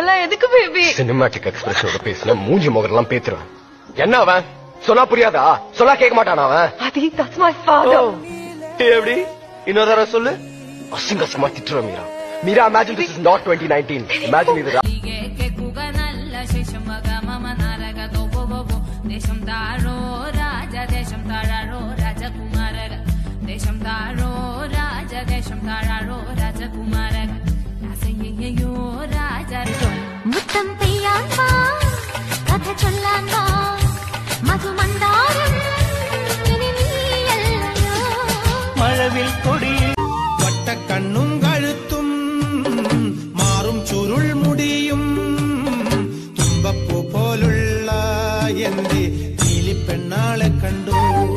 அதெல்லாம் எதுக்கு baby cinematic எக்ஸ்பிரஷனோட பேசின மூஞ்சி முகரெல்லாம் பேத்துருவேன் என்ன அவன் சொன்னா புரியாதா சொன்னா கேட்க மாட்டானா அவன் ஆதி தட்ஸ் மை ஃபாதர் எப்படி இன்னொரு தடவை சொல்லு அசிங்க அசிங்கமா திட்டுறோம் Meera Meera imagine this is not twenty nineteen imagine இது നല്ല ശേഷം മമ നാരക തോപോ ബോബോ ദേശം താഴോ രാജ ദേശം താഴാറോ രാജകുമാരക ദേശം താഴോ രാജ ദേശം താഴാറോ രാജകുമാരക രാസയ്യോ രാജ മുത്തം പെയ്യാൻ വാ കഥ ചൊല്ലാൻ വാ മധുമന്ദാരം ഇനി നീയല്ലയോ മഴവിൽ കൊടിയിൽ വട്ടക്കണ്ണും കഴുത്തും മാറും ചുരുൾ മുടിയും തുമ്പപ്പൂ പോലുള്ള എന്റെ നീലിപ്പെണ്ണാളെ കണ്ടു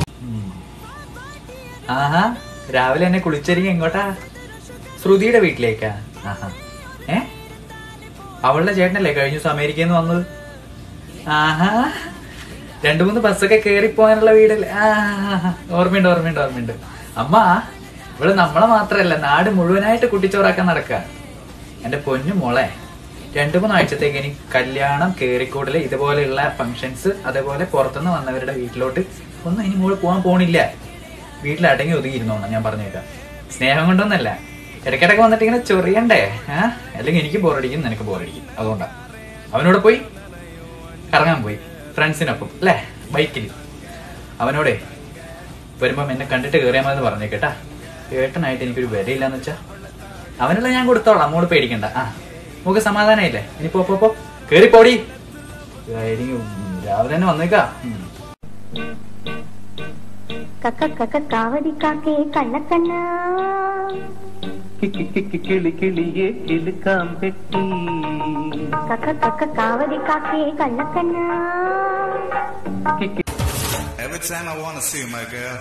ആഹാ രാവിലെ എന്നെ കുളിച്ചൊരുങ്ങി എങ്ങോട്ടാ ശ്രുതിയുടെ വീട്ടിലേക്കാ ആഹാ ഏ അവളുടെ ചേട്ടനല്ലേ കഴിഞ്ഞ ദിവസം അമേരിക്കയിൽ നിന്ന് വന്നത് ആഹാ രണ്ടു മൂന്ന് ബസ്സൊക്കെ കേറിപ്പോകാനുള്ള വീടല്ലേ ആ ഓർമ്മയുണ്ട് ഓർമ്മയുണ്ട് ഓർമ്മയുണ്ട് അമ്മ ഇവിടെ നമ്മളെ മാത്രല്ല നാട് മുഴുവനായിട്ട് കുട്ടിച്ചോറാക്കാൻ നടക്കുക എന്റെ പൊന്നു മോളെ രണ്ടു മൂന്ന് ആഴ്ചത്തേക്ക് ഇനി കല്യാണം കേറിക്കൂടല് ഇതുപോലെയുള്ള ഫങ്ഷൻസ് അതേപോലെ പുറത്തുനിന്ന് വന്നവരുടെ വീട്ടിലോട്ട് ഒന്നും ഇനി മോള് പോകാൻ പോണില്ല വീട്ടിൽ അടങ്ങി ഒതുങ്ങിയിരുന്നോണം ഞാൻ പറഞ്ഞേക്കാം സ്നേഹം കൊണ്ടൊന്നല്ല ഇടയ്ക്കിടയ്ക്ക് വന്നിട്ട് ഇങ്ങനെ ചൊറിയണ്ടേ ആ അല്ലെങ്കിൽ എനിക്ക് ബോറടിക്കും നിനക്ക് ബോറടിക്കും അതുകൊണ്ടാ അവനോട് പോയി കറങ്ങാൻ പോയി ഫ്രണ്ട്സിനൊപ്പം അല്ലേ ബൈക്കിൽ അവനോടെ വരുമ്പം എന്നെ കണ്ടിട്ട് കയറിയാൽ മതി പറഞ്ഞേക്കേട്ടാ ഏട്ടനായിട്ട് എനിക്കൊരു വിലയില്ലാന്ന് വെച്ചാ അവനുള്ള ഞാൻ കൊടുത്തോളാം മോള് പേടിക്കണ്ട ആ നമുക്ക് സമാധാനമില്ലേ ഇനി പോ പോ പോ കേറി പോടി ഇതായിരിക്കും രാവിലെ തന്നെ വന്നേക്കാ ഉം. കക്ക കക്ക കാവടി കാക്കേ കള്ളക്കണ്ണ കിളി കിളിയെ കിളുക്കാം പെട്ടി കക്ക കക്ക കാവടി കാക്കേ കള്ളക്കണ്ണ Every time I wanna see my girl.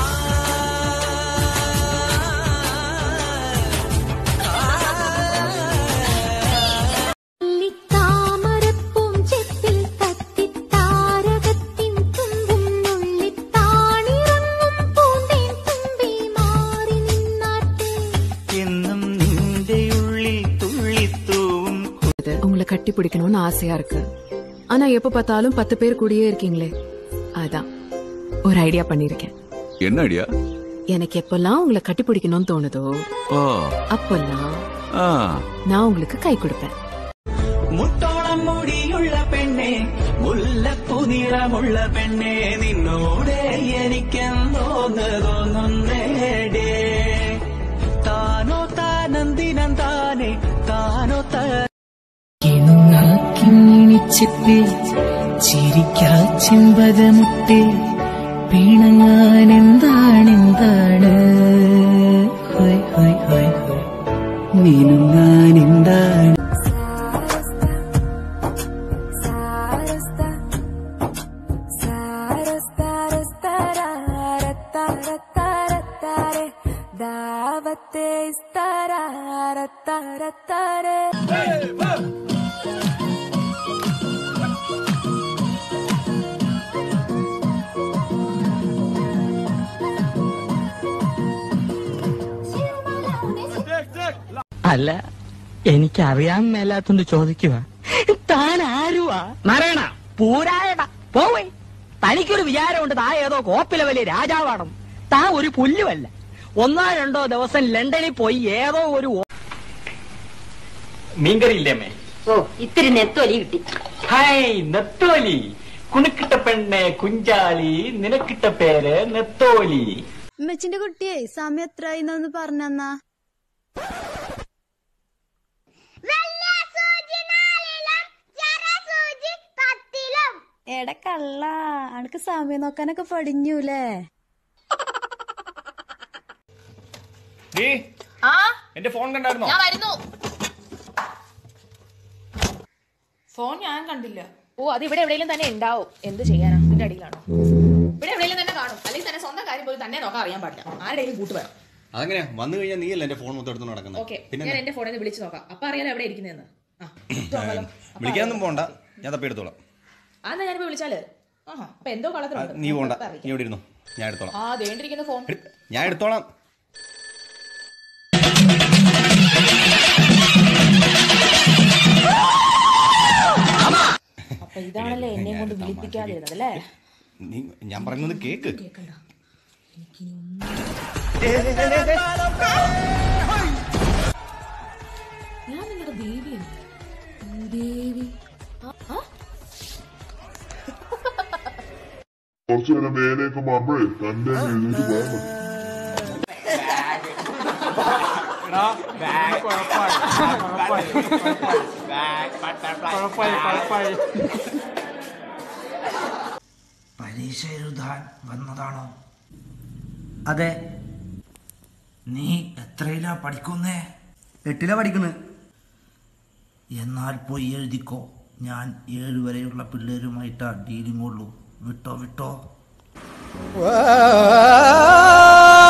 താമരപ്പൂം ചെപ്പിൽ തത്തി താരകത്തിൻ തുമ്പും നുള്ളിത്താണിറങ്ങും പൂന്തേൻ തുമ്പി മാറി നിന്നാട്ടെ എന്നും നിന്റെ ഉള്ളിൽ തുള്ളിത്തൂവും உங்களை கட்டி பிடிக்கணும்னு ஆசையா இருக்கு ஆனா எப்ப பார்த்தாலும் பத்து பேர் கூடயே இருக்கீங்களே அதான் ஒரு ஐடியா பண்ணிருக்கேன் என்ன ஐடியா எனக்கு எப்பெல்லாம் உங்களை கட்டி பிடிக்கணும்னு தோணுதோ ஓ அப்பெல்லாம் ஆ நான் உங்களுக்கு கை കൊടുப்பேன் മുട്ടോളം മുടിയുള്ള പെണ്ണെ മുല്ലപ്പൂ നിറമുള്ള പെണ്ണെ നിന്നോട് എനിക്കെന്തോന്ന് തോന്നുന്നേടേ താനോ താനന്ദിനം താനെ താനോ കിണിച്ചിപ്പേ ചിരിക്കാ ചെമ്പകമുട്ടേ പിണങ്ങാൻ എന്താണ് എന്താണ് ഹോയ് ഹോയ് ഹോയ് ഹോയ് നീനുങ്ങാൻ എന്താണ് ദാവത്തെ ഇസ്താരത്താരത്താരെ അല്ല എനിക്കറിയാൻ മേലാത്തോണ്ട് ചോദിക്കുക താൻ ആരുവാ നാരായണ പൂരായണ പോവേ തനിക്കൊരു വിചാരമുണ്ട് താ ഏതോ കോപ്പിലെ വലിയ രാജാവാണം താ ഒരു പുല്ലുമല്ല ഒന്നോ രണ്ടോ ദിവസം ലണ്ടനിൽ പോയി ഏതോ ഒരു ഓ- മീൻകറി ഇല്ലേ അമ്മേ ഓ ഇത്തിരി നെത്തോലി കിട്ടി ഹായ് നെത്തോലി കുണുക്കിട്ട പെണ്ണെ കുഞ്ചാലി നിനക്കിട്ട പേര് നെത്തോലി ഉമ്മച്ചിന്റെ കുട്ടിയെ സമയം എത്രയെന്നൊന്ന് പറഞ്ഞന്നാ എടാ കള്ള അനക്ക് സമയം നോക്കാനൊക്കെ പഠിഞ്ഞൂലേ എന്റെ ഫോൺ കണ്ടായിരുന്നോ ഞാൻ വരുന്നു ഫോൺ ഞാൻ കണ്ടില്ല ഓ അത് ഇവിടെ എവിടെയെങ്കിലും തന്നെ ഉണ്ടാവും എന്ത് ചെയ്യാനാ ഇതിന്റെ അടിയിലാണോ ഇവിടെ എവിടെയെങ്കിലും തന്നെ കാണും അല്ലെങ്കിൽ തന്നെ സ്വന്തം കാര്യം പോലും തന്നെ നോക്കാൻ അറിയാൻ പാടില്ല ആരുടെയും കൂട്ട് വേണം അതങ്ങനെ വന്നു കഴിഞ്ഞാൽ നീയല്ല എന്റെ ഫോൺ മൊത്തം എടുത്തോണ്ട് നടക്കുന്നത് ഓക്കെ പിന്നെ ഞാൻ എന്റെ ഫോണിൽ നിന്ന് വിളിച്ചു നോക്കാം അപ്പൊ അറിയാലോ എവിടെ ഇരിക്കുന്നതെന്ന് ആ ഇത് നോക്കാലോ. അപ്പൊ വിളിക്കാനൊന്നും പോണ്ട ഞാൻ തപ്പിയെടുത്തോളാം അതെന്താ ഞാനിപ്പോ വിളിച്ചാല് ആഹാ അപ്പൊ എന്തോ ആ, കളത്തിലുണ്ട് നീ പോണ്ട അപ്പൊ അറിയിക്കാം. നീ ഇവിടെ ഇരുന്നു ഞാൻ എടുത്തോളാം ആ വേണ്ടിയിരിക്കുന്ന ഫോൺ എട്- ഞാൻ എടുത്തോളാം ആ ഇതാണല്ലേ പിന്നെ എന്നെ ഞാൻ കൊണ്ട് തമാശ വിളിപ്പിക്കാതിരുന്നത് അല്ലേ നീ ഞാൻ പറയുന്നത് കേക്ക് ഞാൻ നിങ്ങളുടെ ദേവിയാണ് ദേവി കുറച്ചു നേരം മേലേക്ക് മാറുമ്പോഴേ തന്നെ എഴുന്നേറ്റ് പോയാൽ മതി പരീക്ഷ എഴുതാൻ വന്നതാണോ അതെ നീ എത്രയിലാ പഠിക്കുന്നേ എട്ടിലാ പഠിക്കുന്നത് എന്നാൽ പോയി എഴുതിക്കോ ഞാൻ ഏഴ് വരെയുള്ള പിള്ളേരുമായിട്ടാ ഡീലിംഗ് ഉള്ളൂ വിട്ടോ വിട്ടോ ആ